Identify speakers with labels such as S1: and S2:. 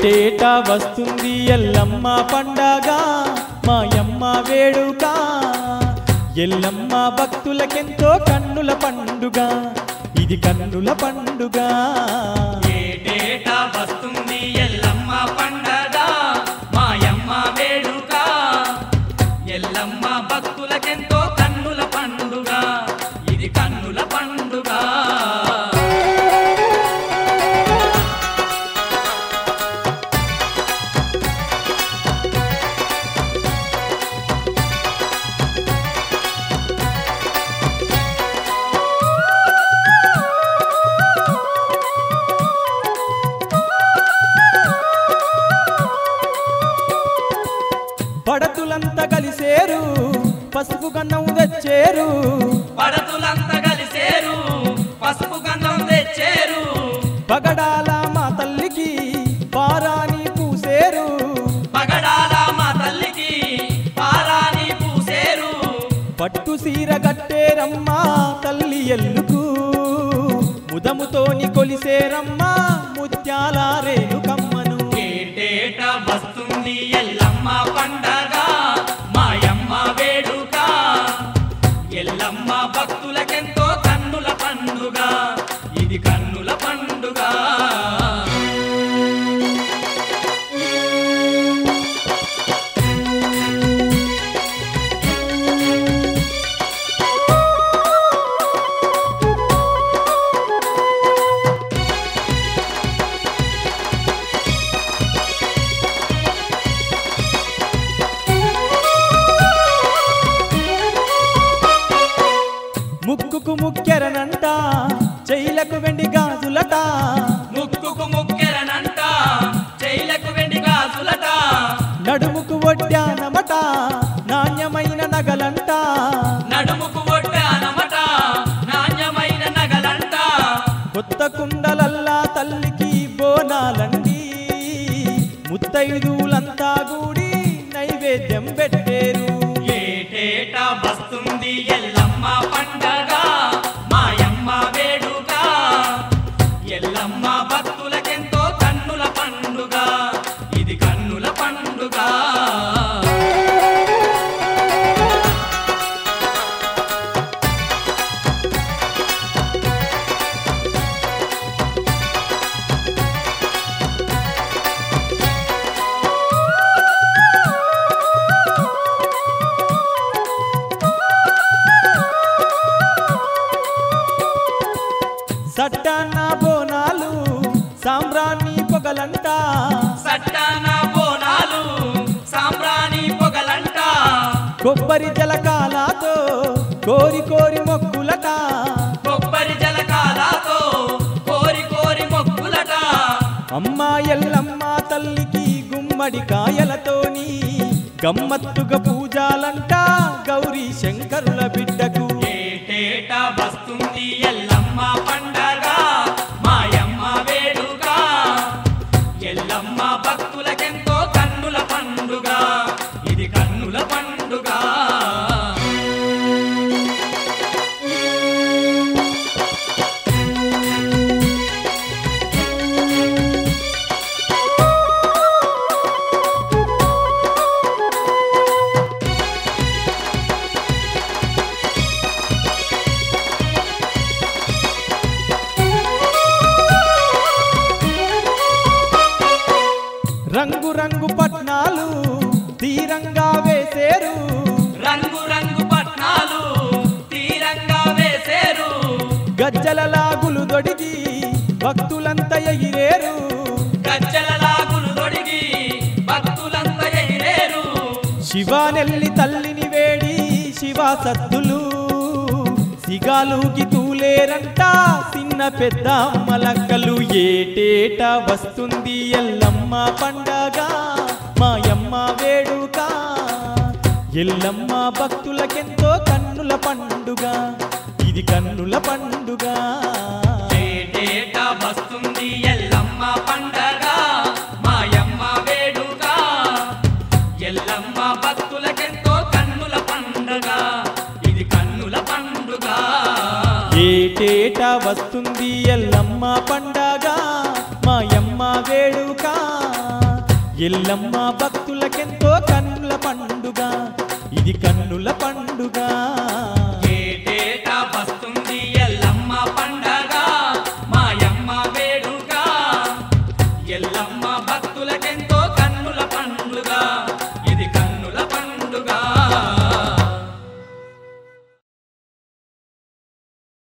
S1: ఏటేటా వస్తుంది ఎల్లమ్మ పండగ మాయమ్మ వేడుక ఎల్లమ్మ భక్తులకెంతో కన్నుల పండుగ ఇది కన్నుల పండుగ
S2: ఏటేటా వస్తుంది ఎల్లమ్మ పండగ మాయమ్మ వేడుక ఎల్లమ్మ భక్తులకెంతో కన్నుల పండుగ ఇది కన్నుల పండుగ
S1: పడతులంతా కలిసేరు పసుపు గన్నం తెచ్చేరు
S2: పడతులంతా కలిసేరు పసుపు గంధం తెచ్చేరు
S1: పగడాల మా తల్లికి పారాని పూసేరు
S2: పగడాల మా తల్లికి పారాని పూసేరు
S1: పట్టు సీర గట్టేరమ్మా తల్లి ఎల్లుకు ముదముతోని కొలిసేరమ్మా ముత్యాల రేణుకమ్మను
S2: ఏటేట వస్తుంది ఎల్లమ్మ పండగ మాయమ్మ వేడుక ఎల్లమ్మ భక్తులకెంతో కన్నుల పండుగ ఇది కన్నుల పండుగ
S1: ముక్కుకు ముక్కెరనంట చెయ్యిలకు వెండి గాజులట
S2: ముక్కుకు ముక్కెరనంట జైలకు వెండి గాజులట
S1: నడుముకు వడ్డానమట నాణ్యమైన నగలంట
S2: నడుముకు ఒడ్డానమట నాణ్యమైన నగలంట
S1: కొత్త కుండలల్లా తల్లికి బోనాలండి ముత్తైదులంతా కూడి నైవేద్యం పెట్టేరు
S2: ఏటేట వస్తుంది ఎల్లమ్మ పండగ మాయమ్మ వేడుక ఎల్లమ్మ భక్తులకెంతో కన్నుల పండుగ ఇది కన్నుల పండుగ
S1: సట్టాన్న బోనాలు సాంబ్రాణి పొగలంట
S2: సట్టాన బోనాలు సాంబ్రాణి పొగలంట
S1: కొబ్బరి జలకాలతో కోరి కోరి మొక్కులట
S2: కొబ్బరి జలకాలతో కోరి కోరి మొక్కులట
S1: అమ్మ ఎల్లమ్మ తల్లికి గుమ్మడి కాయలతోని గమ్మత్తుగా పూజాలంట గౌరీ శంకరుల బిడ్డకు
S2: ఏటేట వస్తుంది ఎల్లమ్మ పండగ మాయమ్మ వేడుక ఎల్లమ్మ భక్తులకెంతో కన్నుల పండుగ ఇది కన్నుల పండుగ
S1: రంగు రంగు పట్నాలు తీరంగా వేసేరు
S2: రంగు రంగు పట్నాలు తీరంగా వేసేరు
S1: గజ్జల లాగులు దొడిగి భక్తులంతా ఎగిరేరు
S2: గజ్జల లాగులు తొడిగి భక్తులంతా ఎగిరేరు
S1: శివానెల్లి తల్లిని వేడి శివ సత్తులు సిగాలుకి తూలేరంట చిన్న పెద్ద మలక్కలు ఏటేట వస్తుంది ఎల్లమ్మ పండగ మాయమ్మ వేడుక ఎల్లమ్మ భక్తులకెంతో కన్నుల పండుగ ఇది కన్నుల పండుగ
S2: ఏటేట వస్తుంది ఎల్లమ్మ పండగ మాయమ్మ వేడుక ఎల్లమ్మ భక్తులకెంతో కన్నుల పండుగ ఇది కన్నుల పండుగ
S1: ఏటేటా వస్తుంది ఎల్లమ్మ పండగ మాయమ్మ వేడుక ఎల్లమ్మ భక్తులకెంతో కన్నుల పండుగ ఇది కన్నుల పండుగ